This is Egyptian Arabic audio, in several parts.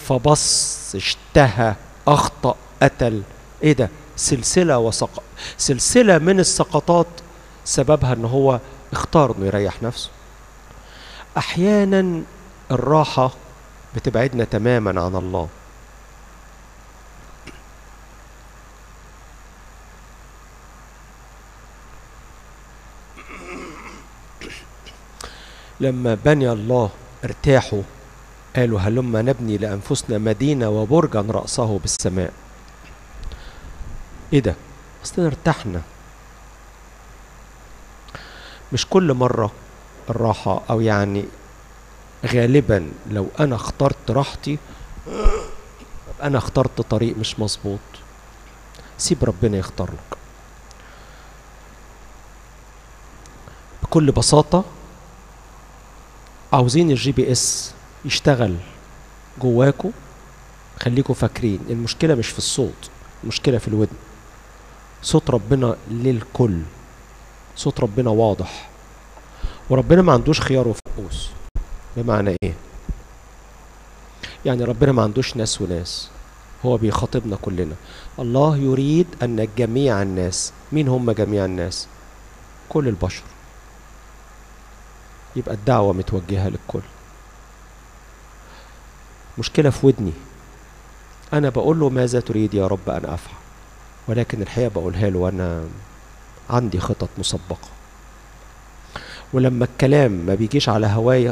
فبص اشتهى اخطا قتل ايه ده سلسله وسق سلسله من السقطات سببها ان هو اختار انه يريح نفسه احيانا الراحه بتبعدنا تماما عن الله لما بني الله ارتاحوا قالوا هلما نبني لانفسنا مدينه وبرجا راسه بالسماء ايه ده اصلنا ارتحنا مش كل مره الراحه او يعني غالبا لو انا اخترت راحتي انا اخترت طريق مش مظبوط سيب ربنا يختار لك بكل بساطه عاوزين الجي بي اس يشتغل جواكوا خليكوا فاكرين المشكله مش في الصوت المشكله في الودن صوت ربنا للكل صوت ربنا واضح وربنا ما عندوش خيار وفقوس بمعنى ايه يعني ربنا ما عندوش ناس وناس هو بيخاطبنا كلنا الله يريد ان جميع الناس مين هم جميع الناس كل البشر يبقى الدعوة متوجهة للكل مشكلة في ودني أنا بقول له ماذا تريد يا رب أن أفعل ولكن الحقيقة بقولها له وأنا عندي خطط مسبقة ولما الكلام ما بيجيش على هوايا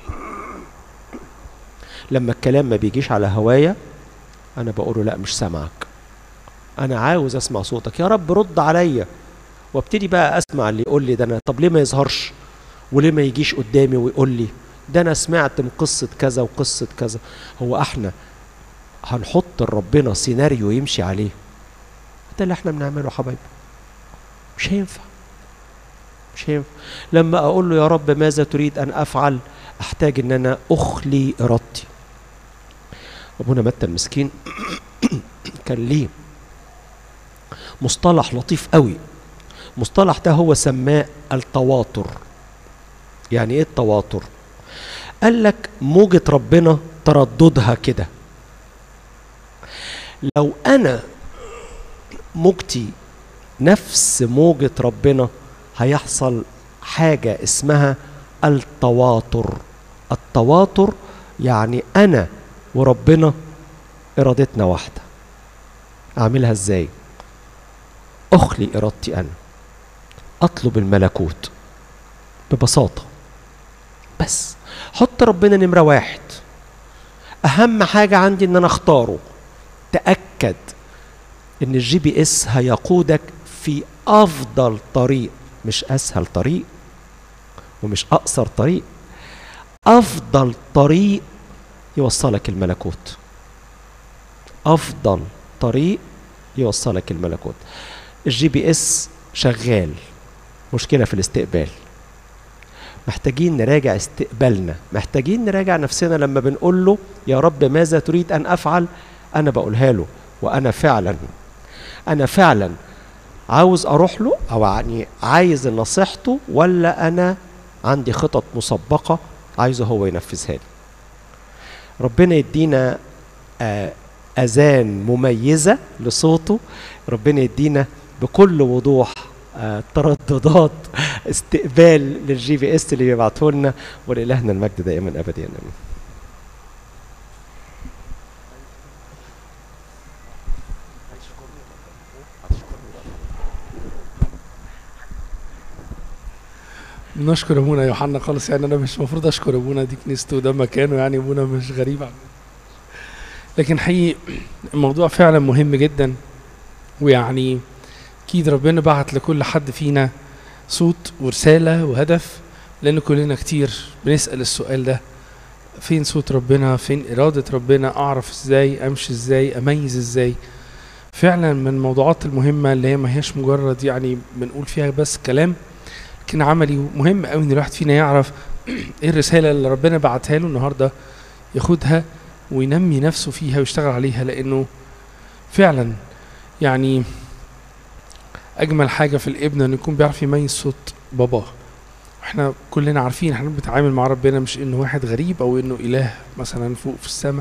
لما الكلام ما بيجيش على هوايا أنا بقول له لا مش سامعك أنا عاوز أسمع صوتك يا رب رد عليا وابتدي بقى أسمع اللي يقول لي ده أنا طب ليه ما يظهرش وليه ما يجيش قدامي ويقول لي ده انا سمعت من قصه كذا وقصه كذا هو احنا هنحط لربنا سيناريو يمشي عليه ده اللي احنا بنعمله حبايبي مش هينفع مش هينفع لما اقول له يا رب ماذا تريد ان افعل احتاج ان انا اخلي ارادتي ابونا متى المسكين كان ليه مصطلح لطيف قوي مصطلح ده هو سماه التواتر يعني ايه التواتر قال لك موجة ربنا ترددها كده لو انا موجتي نفس موجة ربنا هيحصل حاجة اسمها التواتر التواتر يعني انا وربنا ارادتنا واحدة اعملها ازاي اخلي ارادتي انا اطلب الملكوت ببساطة بس حط ربنا نمرة واحد أهم حاجة عندي إن أنا أختاره تأكد إن الجي بي إس هيقودك في أفضل طريق مش أسهل طريق ومش أقصر طريق أفضل طريق يوصلك الملكوت أفضل طريق يوصلك الملكوت الجي بي إس شغال مشكلة في الاستقبال محتاجين نراجع استقبالنا محتاجين نراجع نفسنا لما بنقول له يا رب ماذا تريد ان افعل انا بقولها له وانا فعلا انا فعلا عاوز اروح له او يعني عايز نصيحته ولا انا عندي خطط مسبقه عايزه هو ينفذها لي ربنا يدينا اذان مميزه لصوته ربنا يدينا بكل وضوح ترددات استقبال للجي في اس اللي بيبعته لنا ولإلهنا المجد دائما ابدا امين نشكر ابونا يوحنا خالص يعني انا مش المفروض اشكر ابونا دي كنيسته وده مكانه يعني ابونا مش غريب عنه لكن حقيقي الموضوع فعلا مهم جدا ويعني اكيد ربنا بعت لكل حد فينا صوت ورساله وهدف لان كلنا كتير بنسال السؤال ده فين صوت ربنا فين اراده ربنا اعرف ازاي امشي ازاي اميز ازاي فعلا من الموضوعات المهمه اللي هي ما هيش مجرد يعني بنقول فيها بس كلام لكن عملي مهم قوي ان الواحد فينا يعرف ايه الرساله اللي ربنا بعتها له النهارده ياخدها وينمي نفسه فيها ويشتغل عليها لانه فعلا يعني اجمل حاجه في الابن انه يكون بيعرف يميز صوت باباه احنا كلنا عارفين احنا بنتعامل مع ربنا مش انه واحد غريب او انه اله مثلا فوق في السماء